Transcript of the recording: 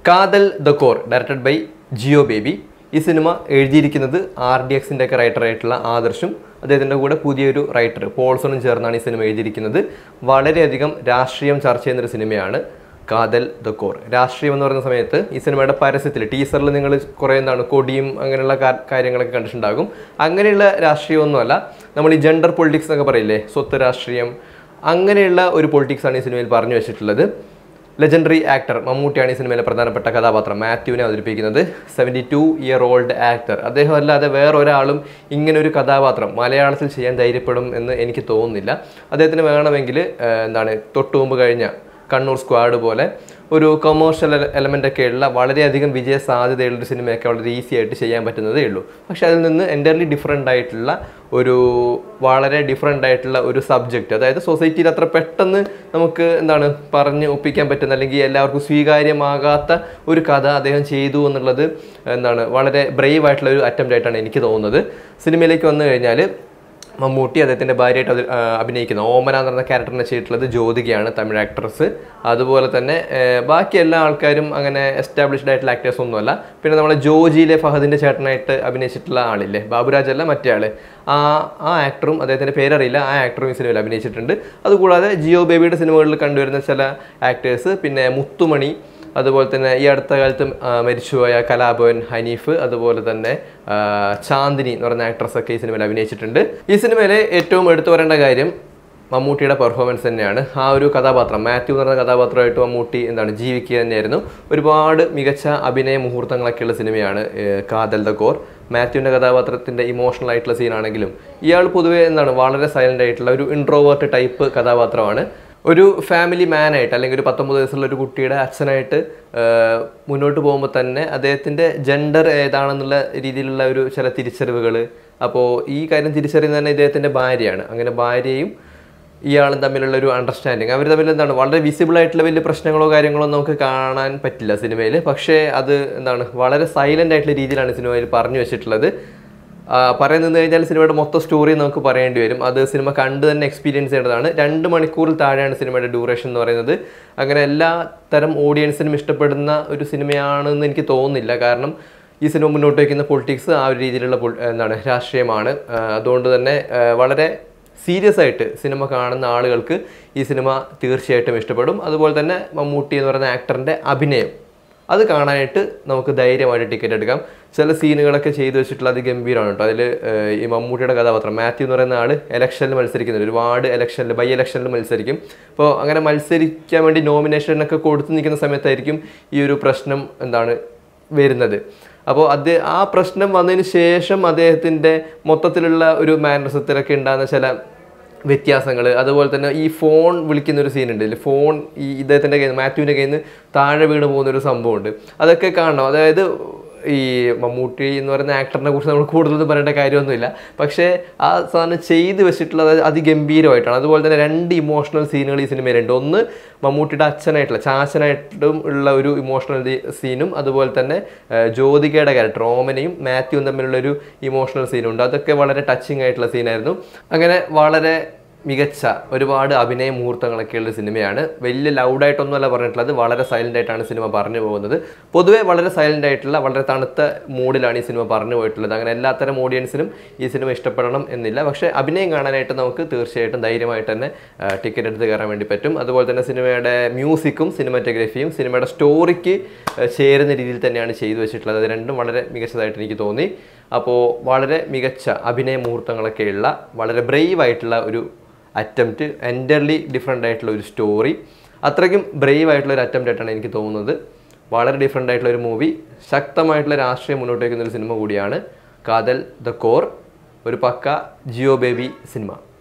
കാതൽ the core directed by Jeo Baby ഈ സിനിമ എഴുതിയിരിക്കുന്നത് ആർ ഡി എക്സിൻ്റെ ഒക്കെ റൈറ്റർ ആയിട്ടുള്ള ആദർശും അദ്ദേഹത്തിൻ്റെ കൂടെ പുതിയൊരു റൈറ്റർ പോൾസണും ചേർന്നാണ് ഈ സിനിമ എഴുതിയിരിക്കുന്നത് വളരെയധികം രാഷ്ട്രീയം ചർച്ച ചെയ്യുന്നൊരു സിനിമയാണ് കാതൽ ദ കോർ രാഷ്ട്രീയം എന്ന് പറയുന്ന സമയത്ത് ഈ സിനിമയുടെ പരസ്യത്തിൽ ടീസറിൽ നിങ്ങൾ കുറേ എന്താണ് കൊടിയും അങ്ങനെയുള്ള കാ- കാര്യങ്ങളൊക്കെ കണ്ടിട്ടുണ്ടാകും അങ്ങനെയുള്ള രാഷ്ട്രീയമൊന്നുമല്ല നമ്മൾ ഈ ജെൻഡർ പൊളിറ്റിക്സ് എന്നൊക്കെ പറയില്ലേ സ്വത്ത് രാഷ്ട്രീയം അങ്ങനെയുള്ള ഒരു പൊളിറ്റിക്സാണ് ഈ സിനിമയിൽ പറഞ്ഞു വെച്ചിട്ടുള്ളത് ലെജൻഡറി ആക്ടർ മമ്മൂട്ടിയാണ് ഈ സിനിമയിലെ പ്രധാനപ്പെട്ട കഥാപാത്രം മാത്യുവിനെ അവതരിപ്പിക്കുന്നത് seventy two year old actor അദ്ദേഹം അല്ലാതെ വേറൊരാളും ഇങ്ങനെ ഒരു കഥാപാത്രം മലയാളത്തിൽ ചെയ്യാൻ ധൈര്യപ്പെടും എന്ന് എനിക്ക് തോന്നുന്നില്ല അദ്ദേഹത്തിന് വേണമെങ്കിൽ ഏഹ്, എന്താണ് തൊട്ടു മുമ്പ് കഴിഞ്ഞ കണ്ണൂർ സ്ക്വാഡ് പോലെ ഒരു കൊമേഴ്ഷ്യൽ എലമെൻ്റ് ഒക്കെ ഉള്ള വളരെയധികം വിജയ സാധ്യതയുള്ള ഒരു സിനിമയൊക്കെ വളരെ ഈസി ആയിട്ട് ചെയ്യാൻ പറ്റുന്നതേ ഉള്ളൂ പക്ഷെ അതിൽ നിന്ന് എൻ്റർലി ഡിഫറെൻ്റ് ആയിട്ടുള്ള ഒരു വളരെ ഡിഫറെൻ്റ് ആയിട്ടുള്ള ഒരു സബ്ജക്റ്റ് അതായത് സൊസൈറ്റിയിൽ അത്ര പെട്ടെന്ന് നമുക്ക് എന്താണ് പറഞ്ഞ് ഒപ്പിക്കാൻ പറ്റുന്ന അല്ലെങ്കിൽ എല്ലാവർക്കും സ്വീകാര്യമാകാത്ത ഒരു കഥ അദ്ദേഹം ചെയ്തു എന്നുള്ളത് എന്താണ് വളരെ ബ്രേവ് ആയിട്ടുള്ള ഒരു അറ്റംപ്റ്റ് ആയിട്ടാണ് എനിക്ക് തോന്നുന്നത് സിനിമയിലേക്ക് വന്നു കഴിഞ്ഞാൽ മമ്മൂട്ടി അദ്ദേഹത്തിൻ്റെ ഭാര്യയായിട്ട് അത് ആ, അഭിനയിക്കുന്ന ഓമന എന്ന് പറയുന്ന ക്യാരക്ടറിനെ ചെയ്തിട്ടുള്ളത് ജ്യോതികയാണ് തമിഴ് ആക്ട്രസ് അതുപോലെ തന്നെ ഏ, ബാക്കി എല്ലാ ആൾക്കാരും അങ്ങനെ എസ്റ്റാബ്ലിഷ്ഡ് ആയിട്ടുള്ള ആക്ടേഴ്സ് ഒന്നുമല്ല പിന്നെ നമ്മളെ ജോജിയിലെ ഫഹദിൻ്റെ ചേട്ടനായിട്ട് അഭിനയിച്ചിട്ടുള്ള ആളില്ലേ ബാബുരാജ് അല്ല മറ്റേ ആള് ആ ആ ആക്ടറും അദ്ദേഹത്തിൻ്റെ പേരറിയില്ല ആ ആക്ടറും ഈ സിനിമയിൽ അഭിനയിച്ചിട്ടുണ്ട് അതുകൂടാതെ ജിയോ ബേബിയുടെ സിനിമകളിൽ കണ്ടുവരുന്ന ചില ആക്ടേഴ്സ് പിന്നെ മുത്തുമണി അതുപോലെ തന്നെ ഈ അടുത്ത കാലത്ത് ആ, മരിച്ചുപോയ കലാഭവൻ ഹനീഫ് അതുപോലെ തന്നെ ആ, ചാന്ദിനി എന്ന് പറയുന്ന ആക്ട്രസ് ഒക്കെ ഈ സിനിമയിൽ അഭിനയിച്ചിട്ടുണ്ട് ഈ സിനിമയിലെ ഏറ്റവും എടുത്തു പറയേണ്ട കാര്യം മമ്മൂട്ടിയുടെ പെർഫോമൻസ് തന്നെയാണ് ആ ഒരു കഥാപാത്രം മാത്യു എന്ന് പറയുന്ന കഥാപാത്രമായിട്ട് മമ്മൂട്ടി എന്താണ് ജീവിക്കുക തന്നെയായിരുന്നു ഒരുപാട് മികച്ച അഭിനയ മുഹൂർത്തങ്ങളൊക്കെയുള്ള സിനിമയാണ് ഏഹ്, കാതൽ ദ കോർ മാത്യുവിൻ്റെ കഥാപാത്രത്തിൻ്റെ ഇമോഷണൽ ആയിട്ടുള്ള സീനാണെങ്കിലും ഇയാൾ പൊതുവേ എന്താണ് വളരെ സൈലൻ്റ് ആയിട്ടുള്ള ഒരു ഇൻട്രോവേർട്ട് ടൈപ്പ് കഥാപാത്രമാണ് ഒരു ഫാമിലി മാനായിട്ട് അല്ലെങ്കിൽ ഒരു പത്തൊമ്പത് വയസ്സുള്ള ഒരു കുട്ടിയുടെ അച്ഛനായിട്ട് ആഹ്, മുന്നോട്ട് പോകുമ്പോൾ തന്നെ അദ്ദേഹത്തിൻ്റെ ജെൻഡർ ഏതാണെന്നുള്ള രീതിയിലുള്ള ഒരു ചില തിരിച്ചറിവുകൾ അപ്പോൾ ഈ കാര്യം തിരിച്ചറിയുന്നത് തന്നെ ഇദ്ദേഹത്തിൻ്റെ ഭാര്യയാണ് അങ്ങനെ ഭാര്യയും ഇയാളും തമ്മിലുള്ള ഒരു അണ്ടർസ്റ്റാൻഡിങ് അവർ തമ്മിൽ എന്താണ് വളരെ വിസിബിൾ ആയിട്ടുള്ള വലിയ പ്രശ്നങ്ങളോ കാര്യങ്ങളോ നമുക്ക് കാണാൻ പറ്റില്ല സിനിമയിൽ പക്ഷേ അത് എന്താണ് വളരെ സൈലൻ്റ് ആയിട്ടുള്ള രീതിയിലാണ് സിനിമയിൽ പറഞ്ഞു വെച്ചിട്ടുള്ളത് ആ, പറയാൻ നിന്ന് കഴിഞ്ഞാൽ സിനിമയുടെ മൊത്തം സ്റ്റോറി നമുക്ക് പറയേണ്ടി വരും അത് സിനിമ കണ്ട് തന്നെ എക്സ്പീരിയൻസ് ചെയ്യേണ്ടതാണ് രണ്ട് മണിക്കൂറിൽ താഴെയാണ് സിനിമയുടെ ഡ്യൂറേഷൻ എന്ന് പറയുന്നത് അങ്ങനെ എല്ലാ തരം ഓഡിയൻസിനും ഇഷ്ടപ്പെടുന്ന ഒരു സിനിമയാണെന്ന് എനിക്ക് തോന്നുന്നില്ല കാരണം ഈ സിനിമ മുന്നോട്ട് വയ്ക്കുന്ന പൊളിറ്റിക്സ് ആ ഒരു രീതിയിലുള്ള പൊൾ- എന്താണ് രാഷ്ട്രീയമാണ് ആ, അതുകൊണ്ട് തന്നെ ആ, വളരെ സീരിയസ് ആയിട്ട് സിനിമ കാണുന്ന ആളുകൾക്ക് ഈ സിനിമ തീർച്ചയായിട്ടും ഇഷ്ടപ്പെടും അതുപോലെ തന്നെ മമ്മൂട്ടി എന്ന് പറയുന്ന ആക്ടറിൻ്റെ അഭിനയം അത് കാണാനായിട്ട് നമുക്ക് ധൈര്യമായിട്ട് ടിക്കറ്റ് എടുക്കാം ചില സീനുകളൊക്കെ ചെയ്തു വെച്ചിട്ടുള്ള അത് ഗംഭീരമാണ് കേട്ടോ അതിൽ ഈ മമ്മൂട്ടിയുടെ കഥാപാത്രം മാത്യു എന്ന് പറയുന്ന ആൾ ഇലക്ഷനിൽ മത്സരിക്കുന്നുണ്ട് ഒരുപാട് ഇലക്ഷനിൽ ബൈ ഇലക്ഷനിൽ മത്സരിക്കും അപ്പോൾ അങ്ങനെ മത്സരിക്കാൻ വേണ്ടി നോമിനേഷനൊക്കെ കൊടുത്തു നിൽക്കുന്ന സമയത്തായിരിക്കും ഈ ഒരു പ്രശ്നം എന്താണ് വരുന്നത് അപ്പോൾ അത് ആ പ്രശ്നം വന്നതിന് ശേഷം അദ്ദേഹത്തിൻ്റെ മൊത്തത്തിലുള്ള ഒരു മാനസത്തിലൊക്കെ ഉണ്ടാകുന്ന ചില വ്യത്യാസങ്ങൾ അതുപോലെ തന്നെ ഈ ഫോൺ വിളിക്കുന്ന ഒരു സീൻ ഉണ്ട് ഇതിൽ ഫോൺ ഈ ഇദ്ദേഹത്തിൻ്റെ കയ്യിൽ നിന്ന് മാത്യുവിൻ്റെ കയ്യിൽ നിന്ന് താഴെ വീണ് പോകുന്ന ഒരു സംഭവമുണ്ട് അതൊക്കെ കാണണം അതായത് ഈ മമ്മൂട്ടി എന്ന് പറയുന്ന ആക്ടറിനെ കുറിച്ച് നമ്മൾ കൂടുതലൊന്നും പറയേണ്ട കാര്യമൊന്നുമില്ല പക്ഷേ ആ സാധനം ചെയ്ത് വെച്ചിട്ടുള്ളത് അതിഗംഭീരമായിട്ടാണ് അതുപോലെ തന്നെ രണ്ട് ഇമോഷണൽ സീനുകൾ ഈ സിനിമയിലുണ്ട് ഒന്ന് മമ്മൂട്ടിയുടെ അച്ഛനായിട്ടുള്ള ചാച്ചനായിട്ടും ഉള്ള ഒരു ഇമോഷണൽ സീനും അതുപോലെ തന്നെ ആ, ജ്യോതികയുടെ ക്യാരക്ടർ ഓമനയും മാത്യുവും തമ്മിലുള്ള ഒരു ഇമോഷണൽ സീനുണ്ട് അതൊക്കെ വളരെ ടച്ചിങ് ആയിട്ടുള്ള സീനായിരുന്നു അങ്ങനെ വളരെ മികച്ച ഒരുപാട് അഭിനയ മുഹൂർത്തങ്ങളൊക്കെയുള്ള സിനിമയാണ് വലിയ ലൗഡായിട്ടൊന്നുമല്ല പറഞ്ഞിട്ടുള്ളത് വളരെ സൈലൻ്റ് ആയിട്ടാണ് സിനിമ പറഞ്ഞു പോകുന്നത് പൊതുവേ വളരെ സൈലൻ്റ് ആയിട്ടുള്ള വളരെ തണുത്ത മൂഡിലാണ് ഈ സിനിമ പറഞ്ഞു പോയിട്ടുള്ളത് അങ്ങനെ എല്ലാത്തരം ഓഡിയൻസിനും ഈ സിനിമ ഇഷ്ടപ്പെടണം എന്നില്ല പക്ഷേ അഭിനയം കാണാനായിട്ട് നമുക്ക് തീർച്ചയായിട്ടും ധൈര്യമായിട്ട് തന്നെ ടിക്കറ്റ് എടുത്ത് കയറാൻ വേണ്ടി പറ്റും അതുപോലെ തന്നെ സിനിമയുടെ മ്യൂസിക്കും സിനിമാറ്റോഗ്രഫിയും സിനിമയുടെ സ്റ്റോറിക്ക് ചേരുന്ന രീതിയിൽ തന്നെയാണ് ചെയ്തു വെച്ചിട്ടുള്ളത് അത് രണ്ടും വളരെ മികച്ചതായിട്ട് എനിക്ക് തോന്നി അപ്പോൾ വളരെ മികച്ച അഭിനയ മുഹൂർത്തങ്ങളൊക്കെയുള്ള വളരെ ബ്രേവ് ആയിട്ടുള്ള ഒരു അറ്റംപ്റ്റ് എൻ്റർലി ഡിഫറെൻ്റ് ആയിട്ടുള്ള ഒരു സ്റ്റോറി അത്രയ്ക്കും ബ്രേവ് ആയിട്ടുള്ള ഒരു അറ്റംപ്റ്റ് ആയിട്ടാണ് എനിക്ക് തോന്നുന്നത് വളരെ ഡിഫറെൻ്റ് ആയിട്ടുള്ള ഒരു മൂവി ശക്തമായിട്ടുള്ള രാഷ്ട്രീയം മുന്നോട്ട് വയ്ക്കുന്ന ഒരു സിനിമ കൂടിയാണ് കാതൽ ദ കോർ ഒരു പക്ക ജിയോ ബേബി സിനിമ